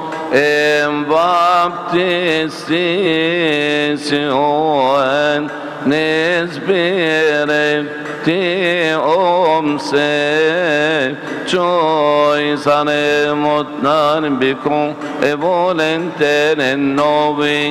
en baptisation nesbere te omse choice anemot nan bikon e volenten en novi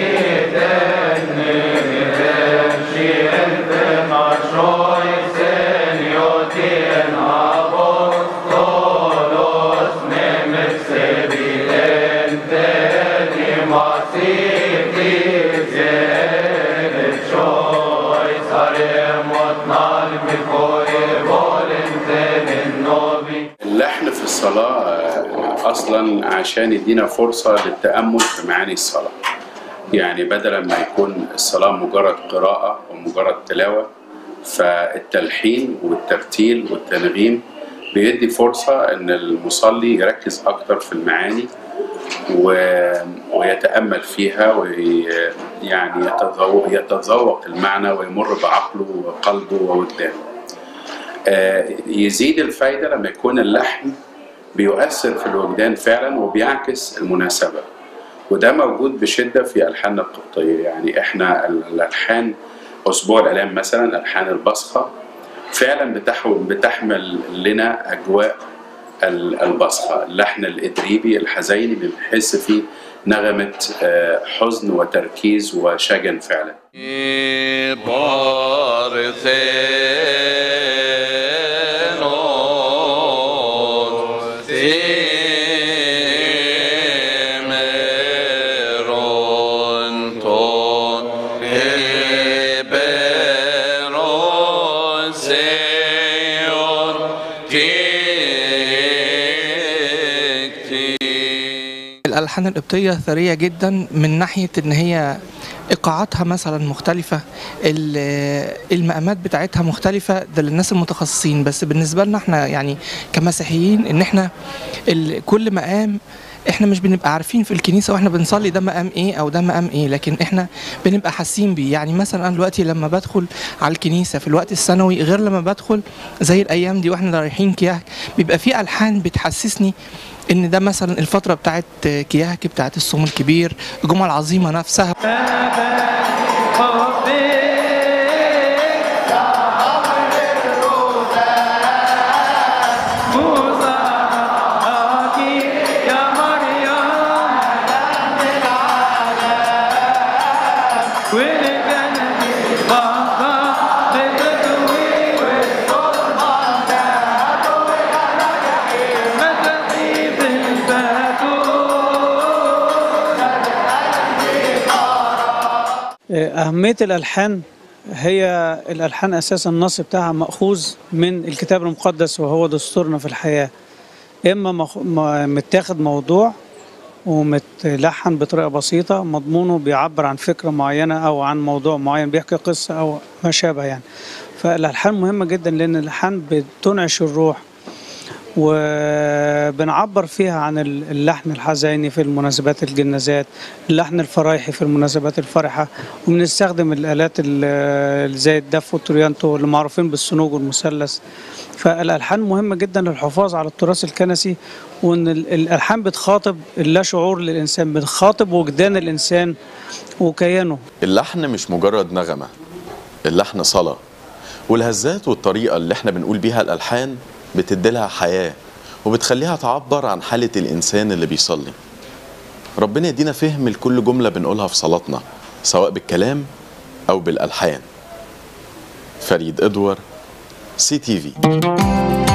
اللحن في الصلاة آه، أصلا عشان يدينا فرصة للتأمل في معاني الصلاة يعني بدلا ما يكون الصلاة مجرد قراءة ومجرد تلاوة فالتلحين والترتيل والتنغيم بيدي فرصة إن المصلي يركز أكتر في المعاني و... ويتأمل فيها ويعني يتذوق يتذوق المعنى ويمر بعقله وقلبه ووجدانه آه، يزيد الفايدة لما يكون اللحن بيؤثر في الوجدان فعلا وبيعكس المناسبة وده موجود بشدة في ألحاننا القبطية يعني إحنا ال- الألحان أسبوع الآلام مثلا ألحان البصخة فعلا بتحو- بتحمل لنا أجواء ال- البصخة اللحن الإدريبي الحزيني بنحس فيه نغمة آه، حزن وتركيز وشجن فعلا Parthenon Temeron ton Eberon Seon Dicti الألحان القبطية ثرية جدا من ناحية إن هي إيقاعاتها مثلا مختلفة ال- المقامات بتاعتها مختلفة ده للناس المتخصصين بس بالنسبة لنا احنا يعني كمسيحيين إن احنا ال- كل مقام احنا مش بنبقى عارفين في الكنيسة واحنا بنصلي ده مقام ايه او ده مقام ايه لكن احنا بنبقى حاسين بيه يعني مثلا انا دلوقتي لما بدخل على الكنيسة في الوقت الثانوي غير لما بدخل زي الايام دي واحنا رايحين كياك بيبقى في الحان بتحسسني ان ده مثلا الفتره بتاعت كياك بتاعت الصوم الكبير الجمعه العظيمه نفسها أهمية الألحان هي الألحان أساسا النص بتاعها مأخوذ من الكتاب المقدس وهو دستورنا في الحياة إما مخ- م- متاخد موضوع ومتلحن بطريقة بسيطة مضمونه بيعبر عن فكرة معينة أو عن موضوع معين بيحكي قصة أو ما شابه يعني فالألحان مهمة جدا لأن الألحان بتنعش الروح وبنعبر فيها عن اللحن الحزيني في المناسبات الجنازات اللحن الفرايحي في المناسبات الفرحة وبنستخدم الآلات ال- زي الدف والتريانتو اللي معروفين بالصنوج والمثلث فالألحان مهمة جدا للحفاظ على التراث الكنسي وإن ال- الألحان بتخاطب اللا شعور للإنسان بتخاطب وجدان الإنسان وكيانه اللحن مش مجرد نغمة اللحن صلاة والهزات والطريقة اللي احنا بنقول بيها الألحان بتديلها حياة وبتخليها تعبر عن حالة الإنسان اللي بيصلي ربنا يدينا فهم لكل جملة بنقولها في صلاتنا سواء بالكلام أو بالألحان فريد إدوار سي تي في